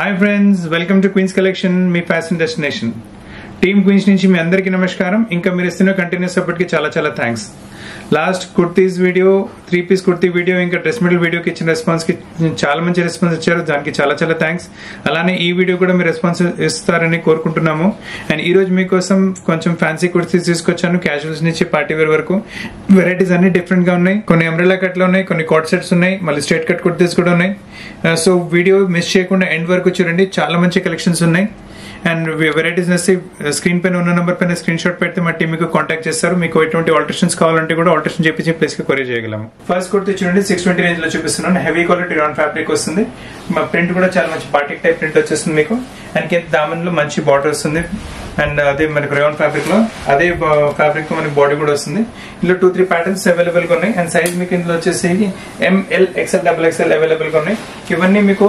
hi friends welcome to queens collection మీ fashion destination team Queens నుంచి మీ అందరికీ నమస్కారం ఇంకా మీరు ఇస్తున్న కంటిన్యూస్ సపోర్ట్కి చాలా చాలా thanks last kurtis video three piece kurti video ఇంకా డ్రెస్ మెడల్ వీడియోకి ఇచ్చిన రెస్పాన్స్కి చాలా మంచి రెస్పాన్స్ ఇచ్చారు దానికి చాలా చాలా థ్యాంక్స్ అలానే ఈ వీడియో కూడా మీరు రెస్పాన్స్ ఇస్తారని కోరుకుంటున్నాము అండ్ ఈ రోజు మీకోసం కొంచెం ఫ్యాన్సీ కుర్తీస్ తీసుకొచ్చాను క్యాజువల్స్ నుంచి పార్టీ వేర్ వరకు వెరైటీస్ అన్ని డిఫరెంట్ గా ఉన్నాయి కొన్ని అంబ్రెలా కట్లు ఉన్నాయి కొన్ని కాట్ సెట్స్ ఉన్నాయి మళ్ళీ స్ట్రేట్ కట్ కుర్తీస్ కూడా ఉన్నాయి సో వీడియో మిస్ చేయకుండా ఎండ్ వరకు చూడండి చాలా మంచి కలెక్షన్స్ ఉన్నాయి అండ్ వెరైటీస్ నచ్చి స్క్రీన్ పైన ఉన్న నెంబర్ పైన స్క్రీన్ షాట్ పెడితే మా టీమ్ మీకు కాంటాక్ట్ చేస్తారు మీకు ఎటువంటి ఆల్టరేషన్స్ కావాలంటే కూడా ఆల్టరేషన్ చేపించి ప్లేస్ కి కొరియర్ చేయగలము ఫస్ట్ కుర్తి చూడండి సిక్స్ ట్వంటీ రేంజ్ లో చూపిస్తున్నాను హెవీ క్వాలిటీ రాన్ ఫ్యాబ్రిక్ వస్తుంది మా ప్రింట్ కూడా చాలా మంచి పార్టిక్ టైప్ ప్రింట్ వచ్చేస్తుంది మీకు అండ్ కింద దామన్ లో మంచి బార్డర్ వస్తుంది అండ్ అదే మనకి రేవన్ ఫ్యాబ్రిక్ లో అదే ఫ్యాబ్రిక్ తో మనకి బాడీ కూడా వస్తుంది ఇందులో టూ త్రీ ప్యాటర్న్స్ అవైలబుల్ గా ఉన్నాయి అండ్ సైజ్ మీకు ఇందులో వచ్చేసి M L XL double XL available గా ఉన్నాయి ఇవన్నీ మీకు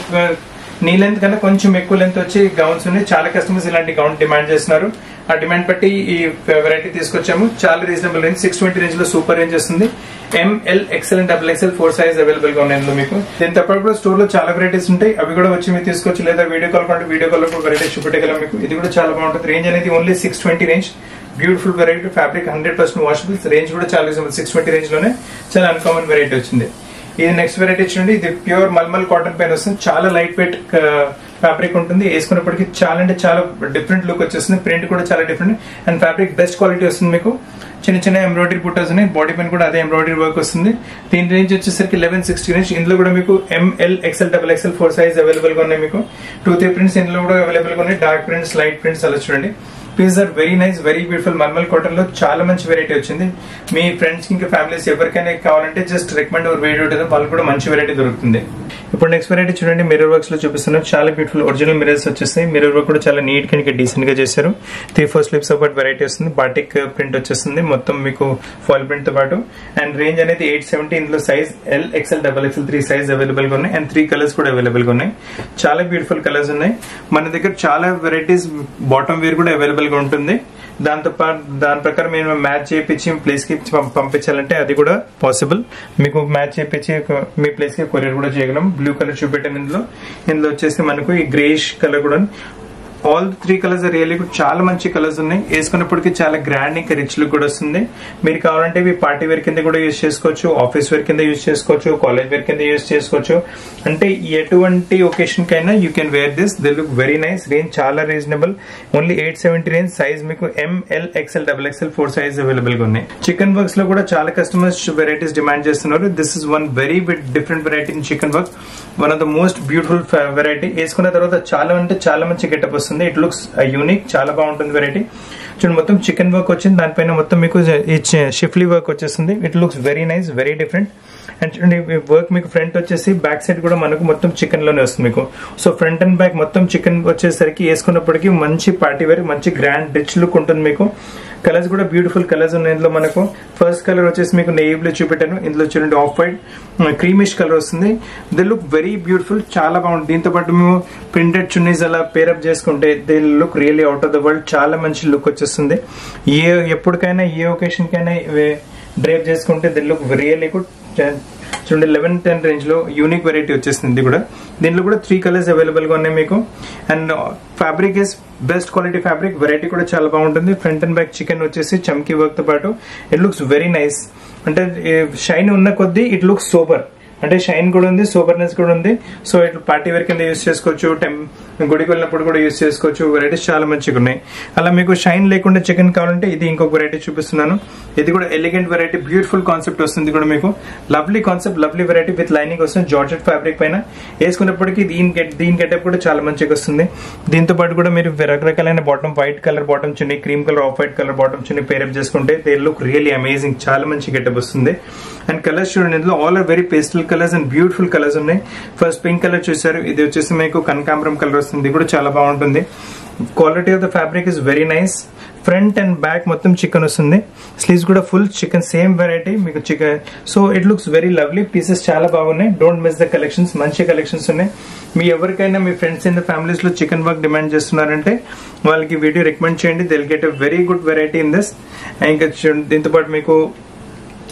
నీ లెంత్ కన్నా కొంచెం ఎక్కువ లెంత్ వచ్చి గౌన్స్ ఉన్నాయి చాలా కస్టమర్స్ ఇలాంటి గౌన్ డిమాండ్ చేస్తున్నారు ఆ డిమాండ్ బట్టి ఈ వెరైటీ తీసుకొచ్చాము చాలా reasonable range six twenty range లో సూపర్ రేంజ్ వస్తుంది M L XL and double XL four size available గా ఉన్నాయి ఇందులో మీకు దీని తప్ప కూడా స్టోర్ లో చాలా వెరైటీస్ ఉంటాయి అవి కూడా వచ్చి మీరు తీసుకోవచ్చు లేదా వీడియో కాల్ కంటే వీడియో కాల్ కూడా వెరైటీస్ చూపెట్టగలం మీకు ఇది కూడా చాలా బాగుంటుంది రేంజ్ అనేది only six twenty range beautiful variety fabric hundred percent washables range కూడా చాలా రీజనబుల్ సిక్స్ ట్వంటీ రేంజ్ లోనే చాలా అన్కామన్ వెరైటీ వచ్చింది ఇది నెక్స్ట్ వెరైటీ చూడండి ఇది ప్యూర్ మల్మల్ కాటన్ పైన వస్తుంది చాలా లైట్ వెయిట్ ఫ్యాబ్రిక్ ఉంటుంది వేసుకున్నప్పటికీ చాలా అంటే చాలా డిఫరెంట్ లుక్ వచ్చేస్తుంది ప్రింట్ కూడా చాలా different and fabric best quality వస్తుంది మీకు చిన్న చిన్న ఎంబ్రాయిడరీ పుట్టర్స్ ఉన్నాయి బాడీ పైన కూడా అదే ఎంబ్రాయిడరీ వర్క్ వస్తుంది దీని రేంజ్ వచ్చేసరికి లెవెన్ సిక్స్టీ రేంజ్ ఇందులో కూడా మీకు M L XL double XL four size available గా ఉన్నాయి మీకు టూ త్రీ ప్రింట్స్ ఇందులో కూడా అవైలబుల్ గా ఉన్నాయి డార్క్ ప్రింట్స్ లైట్ ప్రింట్స్ అలా చూడండి piece are very nice very beautiful malmal cotton లో చాలా మంచి వెరైటీ వచ్చింది మీ ఫ్రెండ్స్ ఇంకా ఫ్యామిలీస్ ఎవరికైనా కావాలంటే జస్ట్ రికమెండ్ ఒక వీడియో ఉంటుంది వాళ్ళకి కూడా మంచి వెరైటీ దొరుకుతుంది ఇప్పుడు నెక్స్ట్ వెరైటీ చూడండి మిరర్ వర్క్స్ లో చూపిస్తున్నాను చాలా బ్యూటిఫుల్ ఒరిజినల్ మిరర్స్ వచ్చేస్తాయి మిరర్ వర్క్ కూడా చాలా నీట్ గా డీసెంట్ గా చేశారు త్రీ ఫోర్ స్లిప్స్ పాటు వెరైటీ వస్తుంది బాటిక్ ప్రింట్ వచ్చేస్తుంది మొత్తం మీకు ఫాల్ ప్రింట్ తో పాటు అండ్ రేంజ్ అనేది ఎయిట్ సెవెంటీ ఇందులో size L XL double XL three size available గా ఉన్నాయి అండ్ త్రీ కలర్స్ కూడా అవైలబుల్ గా ఉన్నాయి చాలా బ్యూటిఫుల్ కలర్స్ ఉన్నాయి మన దగ్గర చాలా వెరైటీస్ బాటమ్ వేర్ కూడా అవైలబుల్ గా ఉంటుంది దాంతో పాటు దాని ప్రకారం మేము మ్యాచ్ చేయించి ప్లేస్ కి పంపించాలంటే అది కూడా పాసిబుల్ మీకు మ్యాచ్ చేయించి మీ ప్లేస్ కి కొరియర్ కూడా చేయగలం బ్లూ కలర్ చూపెట్టాను ఇందులో ఇందులో వచ్చేసి మనకు ఈ గ్రేష్ కలర్ కూడా ఆల్ త్రీ కలర్స్ రియల్లీ చాలా మంచి కలర్స్ ఉన్నాయి వేసుకున్నప్పటికీ చాలా గ్రాండ్ ఇంకా రిచ్ లుక్ కూడా వస్తుంది మీరు కావాలంటే ఇవి పార్టీ వేర్ కింద కూడా యూజ్ చేసుకోవచ్చు ఆఫీస్ వేర్ కింద యూజ్ చేసుకోవచ్చు కాలేజ్ వేర్ కింద యూజ్ చేసుకోవచ్చు అంటే ఎటువంటి ఒకేషన్ కైనా you can wear this they look very nice range చాలా reasonable only eight seventy range size మీకు M L XL double XL four size available గా ఉన్నాయి చికెన్ వర్క్స్ లో కూడా చాలా కస్టమర్స్ వెరైటీస్ డిమాండ్ చేస్తున్నారు this is one very bit different variety in chikan work one of the most beautiful variety వేసుకున్న తర్వాత చాలా అంటే చాలా మంచి గెటప్ వస్తుంది ఇట్ లుక్స్ యూనిక్ చాలా బాగుంటుంది వెరైటీ చూడండి మొత్తం చికెన్ వర్క్ వచ్చింది దానిపైన మొత్తం మీకు షిఫ్లీ వర్క్ వచ్చేస్తుంది it looks very nice very different and చూడండి వర్క్ మీకు ఫ్రంట్ వచ్చేసి బ్యాక్ సైడ్ కూడా మనకు మొత్తం చికెన్ లోనే వస్తుంది మీకు సో ఫ్రంట్ అండ్ బ్యాక్ మొత్తం చికెన్ వచ్చేసరికి వేసుకున్నప్పటికీ మంచి పార్టీ వేర్ మంచి గ్రాండ్ రిచ్ లుక్ ఉంటుంది మీకు కలర్స్ కూడా బ్యూటిఫుల్ కలర్స్ ఉన్నాయి ఇందులో మనకు ఫస్ట్ కలర్ వచ్చేసి మీకు నెయ్యి బ్లూ చూపెట్టాను ఇందులో చూడండి ఆఫ్ వైట్ క్రీమిష్ కలర్ వస్తుంది దే లుక్ వెరీ బ్యూటిఫుల్ చాలా బాగుంటుంది దీంతో పాటు మేము ప్రింటెడ్ చున్నీస్ అలా పేరప్ చేసుకుంటే they look really out of the world చాలా మంచి లుక్ వచ్చేస్తుంది ఏ ఎప్పటికైనా ఏ ఒకేషన్ కైనా డ్రైవ్ చేసుకుంటే దే లుక్ రియలీ గుడ్ చూడండి లెవెన్ టెన్ రేంజ్ లో యూనిక్ వెరైటీ వచ్చేస్తుంది ఇది కూడా దీంట్లో కూడా త్రీ కలర్స్ అవైలబుల్ గా ఉన్నాయి మీకు and fabric is best quality fabric variety కూడా చాలా బాగుంటుంది ఫ్రంట్ అండ్ బ్యాక్ చికెన్ వచ్చేసి చమ్కీ వర్క్ తో పాటు ఇట్ లుక్స్ వెరీ నైస్ అంటే షైన్ ఉన్న కొద్దీ ఇట్ లుక్స్ సూపర్ అంటే షైన్ కూడా ఉంది సూపర్నెస్ కూడా ఉంది సో ఇట్లా పార్టీ వేర్ కింద యూస్ చేసుకోవచ్చు టెం గుడికి వెళ్ళినప్పుడు కూడా యూస్ చేసుకోవచ్చు వెరైటీస్ చాలా మంచిగా ఉన్నాయి అలా మీకు షైన్ లేకుండా చికెన్ కావాలంటే ఇది ఇంకొక వెరైటీ చూపిస్తున్నాను ఇది కూడా ఎలిగెంట్ వెరైటీ బ్యూటిఫుల్ కాన్సెప్ట్ వస్తుంది కూడా మీకు lovely concept lovely variety with lining వస్తుంది జార్జెట్ ఫ్యాబ్రిక్ పైన వేసుకున్నప్పటికీ దీని గెట్ దీని గెటప్ కూడా చాలా మంచిగా వస్తుంది దీంతో పాటు కూడా మీరు రకరకాలైన bottom white colour bottom chunni cream colour off white colour bottom chunni pair చేసుకుంటే దే లుక్ రియలీ అమేజింగ్ చాలా మంచి గెటప్ వస్తుంది అండ్ కలర్స్ చూడండి ఇందులో all are very pastel colours and beautiful colours ఉన్నాయి ఫస్ట్ పింక్ కలర్ చూసారు ఇది వచ్చేసి మీకు కనకాంబరం కలర్ వస్తుంది ఇది కూడా చాలా బాగుంటుంది quality of the fabric is very nice front and back మొత్తం చికెన్ వస్తుంది స్లీవ్స్ కూడా ఫుల్ చికెన్ సేమ్ వెరైటీ మీకు chikan so it looks very lovely pieces చాలా బాగున్నాయి డోంట్ మిస్ ద కలెక్షన్స్ మంచి కలెక్షన్స్ ఉన్నాయి మీ ఎవరికైనా మీ ఫ్రెండ్స్ ఇన్ ద ఫ్యామిలీస్ లో చికెన్ వర్క్ డిమాండ్ చేస్తున్నారంటే వాళ్ళకి వీడియో రికమెండ్ చేయండి they'll get a very good variety in this ఇంకా దీంతో పాటు మీకు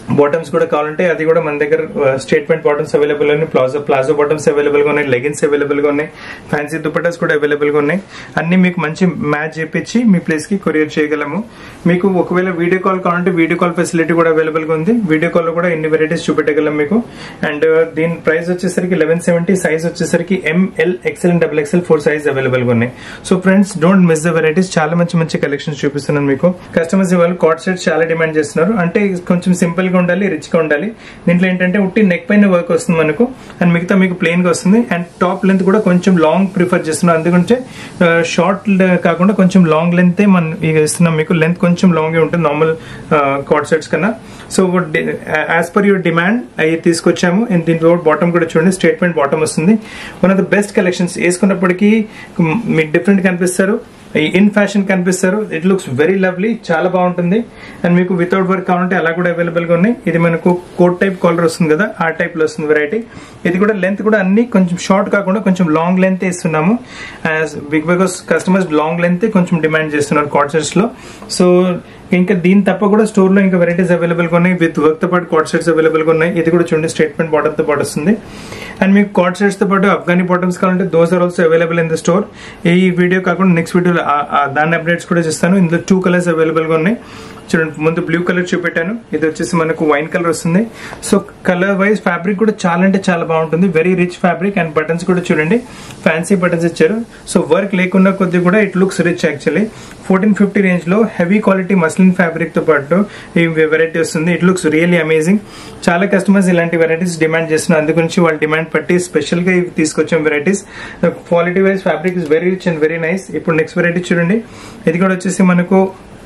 బాటమ్స్ కూడా కావాలంటే అది కూడా మన దగ్గర స్టేట్మెంట్ బాటమ్స్ అవైలబుల్ ఉన్నాయి ప్లాజో ప్లాజో బాటమ్స్ అవైలబుల్ గా ఉన్నాయి లెగిన్స్ అవైలబుల్ గా ఉన్నాయి ఫ్యాన్సీ దుపట్టాస్ కూడా అవైలబుల్ గా ఉన్నాయి అన్ని మీకు మంచి మ్యాచ్ చేపించి మీ ప్లేస్ కి కొరియర్ చేయగలము మీకు ఒకవేళ వీడియో కాల్ కావాలంటే వీడియో కాల్ ఫెసిలిటీ కూడా అవైలబుల్ గా ఉంది వీడియో కాల్ లో కూడా ఎన్ని వెరైటీస్ చూపెట్టగలం మీకు అండ్ దీని ప్రైస్ వచ్చేసరికి లెవెన్ సెవెంటీ సైజ్ వచ్చేసరికి M L XL and double XL four size available గా ఉన్నాయి so friends don't miss the varieties చాలా మంచి మంచి కలెక్షన్స్ చూపిస్తున్నాను మీకు కస్టమర్స్ ఇవాళ కాట్ సెట్స్ చాలా డిమాండ్ చేస్తున్నారు అంటే కొంచెం సింపుల్ గా ఉండాలి రిచ్ గా ఉండాలి దీంట్లో ఏంటంటే ఉట్టి నెక్ పైన వర్క్ వస్తుంది మనకు అండ్ మిగతా మీకు ప్లెయిన్ గా వస్తుంది అండ్ టాప్ లెంత్ కూడా కొంచెం లాంగ్ ప్రిఫర్ చేస్తున్నాం అందుకంటే షార్ట్ కాకుండా కొంచెం లాంగ్ లెంత్ మనం ఇక ఇస్తున్నాం మీకు లెంత్ కొంచెం లాంగ్ ఉంటుంది నార్మల్ కాట్ సెట్స్ కన్నా so as per your demand అవి తీసుకొచ్చాము అండ్ దీంట్లో బాటమ్ కూడా చూడండి స్టేట్మెంట్ బాటమ్ వస్తుంది one of the best collections వేసుకున్నప్పటికీ మీకు డిఫరెంట్ కనిపిస్తారు ఇన్ ఫ్యాషన్ కనిపిస్తారు ఇట్ లుక్స్ వెరీ లవ్లీ చాలా బాగుంటుంది అండ్ మీకు వితౌట్ వర్క్ కావాలంటే అలా కూడా అవైలబుల్ గా ఉన్నాయి ఇది మనకు కోట్ టైప్ కాలర్ వస్తుంది కదా ఆ టైప్ లో వస్తుంది వెరైటీ ఇది కూడా లెంత్ కూడా అన్ని కొంచెం షార్ట్ కాకుండా కొంచెం లాంగ్ లెంత్ ఇస్తున్నాము big because customers long length కొంచెం డిమాండ్ చేస్తున్నారు కాట్సెట్స్ లో సో ఇంకా దీని తప్ప కూడా స్టోర్ లో ఇంకా వెరైటీస్ అవైలబుల్ గా ఉన్నాయి విత్ వర్క్ తో పాటు కాట్ సెట్స్ అవైలబుల్ గా ఉన్నాయి ఇది కూడా చూడండి స్టేట్మెంట్ బాటమ్ తో పాటు వస్తుంది అండ్ మీకు కాట్ సెట్స్ తో పాటు అఫ్ఘానీ బాటమ్స్ కావాలంటే those are also available in the store ఈ వీడియో కాకుండా నెక్స్ట్ వీడియోలో దాని అప్డేట్స్ కూడా చేస్తాను ఇందులో టూ కలర్స్ అవైలబుల్ గా ఉన్నాయి చూడండి ముందు బ్లూ కలర్ చూపెట్టాను ఇది వచ్చేసి మనకు వైన్ కలర్ వస్తుంది సో కలర్ వైజ్ ఫ్యాబ్రిక్ కూడా చాలా అంటే చాలా బాగుంటుంది very rich fabric and buttons కూడా చూడండి ఫ్యాన్సీ బటన్స్ ఇచ్చారు సో వర్క్ లేకున్నా కొద్ది కూడా it looks rich actually fourteen fifty range లో హెవీ క్వాలిటీ మస్లిన్ ఫ్యాబ్రిక్ తో పాటు ఈ వెరైటీ వస్తుంది ఇట్ లుక్స్ రియల్లీ అమేజింగ్ చాలా కస్టమర్స్ ఇలాంటి వెరైటీస్ డిమాండ్ చేస్తున్నారు అందుగురించి వాళ్ళు డిమాండ్ పట్టి స్పెషల్ గా ఇవి తీసుకొచ్చాం varieties quality wise fabric is very rich and very nice ఇప్పుడు నెక్స్ట్ వెరైటీ చూడండి ఇది కూడా వచ్చేసి మనకు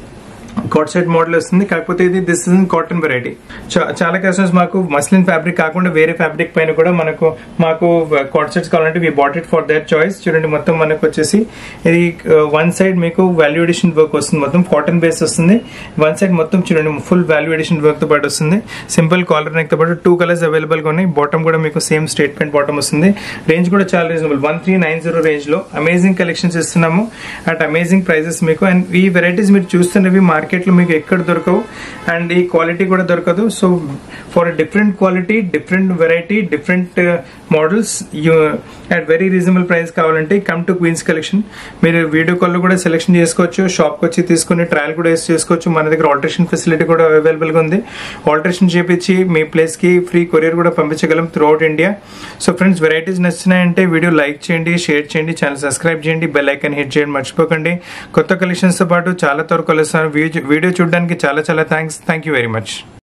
కాట్ సెట్ మోడల్ వస్తుంది కాకపోతే ఇది దిస్ ఇస్ కాటన్ వెరైటీ చాలా కస్టమర్స్ మాకు మస్లిన్ ఫ్యాబ్రిక్ కాకుండా వేరే ఫ్యాబ్రిక్ పైన కూడా మనకు మాకు కాట్ సెట్స్ కావాలంటే we bought it for their choice చూడండి మొత్తం మనకు వచ్చేసి ఇది వన్ సైడ్ మీకు వాల్యూ ఎడిషన్ వర్క్ వస్తుంది మొత్తం కాటన్ బేస్ వస్తుంది వన్ సైడ్ మొత్తం చూడండి ఫుల్ వాల్యూ ఎడిషన్ వర్క్ తో పాటు వస్తుంది సింపుల్ కాలర్ నెక్ తో పాటు టూ కలర్స్ అవైలబుల్ గా ఉన్నాయి బాటమ్ కూడా మీకు సేమ్ స్టేట్మెంట్ బాటమ్ వస్తుంది రేంజ్ కూడా చాలా reasonable one three nine zero range లో అమేజింగ్ కలెక్షన్స్ ఇస్తున్నాము అట్ అమేజింగ్ ప్రైజెస్ మీకు అండ్ ఈ వెరైటీస్ మీరు చూస్తున్నవి మార్కెట్ లో మీకు ఎక్కడ దొరకవు అండ్ ఈ క్వాలిటీ కూడా దొరకదు so for different quality different variety different models at very reasonable price కావాలంటే కమ్ టు క్వీన్స్ కలెక్షన్ మీరు వీడియో కాల్ లో కూడా సెలెక్షన్ చేసుకోవచ్చు షాప్ కి వచ్చి తీసుకుని ట్రయల్ కూడా వేసి చేసుకోవచ్చు మన దగ్గర ఆల్టరేషన్ ఫెసిలిటీ కూడా అవైలబుల్ గా ఉంది ఆల్టరేషన్ చేపించి మీ ప్లేస్ కి ఫ్రీ కొరియర్ కూడా పంపించగలం throughout India so friends varieties నచ్చినాయంటే వీడియో లైక్ చేయండి షేర్ చేయండి ఛానల్ సబ్స్క్రైబ్ చేయండి బెల్ ఐకాన్ హిట్ చేయండి మర్చిపోకండి కొత్త కలెక్షన్స్ తో పాటు చాలా త్వరగా కలుస్తాను వీడియో చూడడానికి చాలా చాలా thanks thank you very much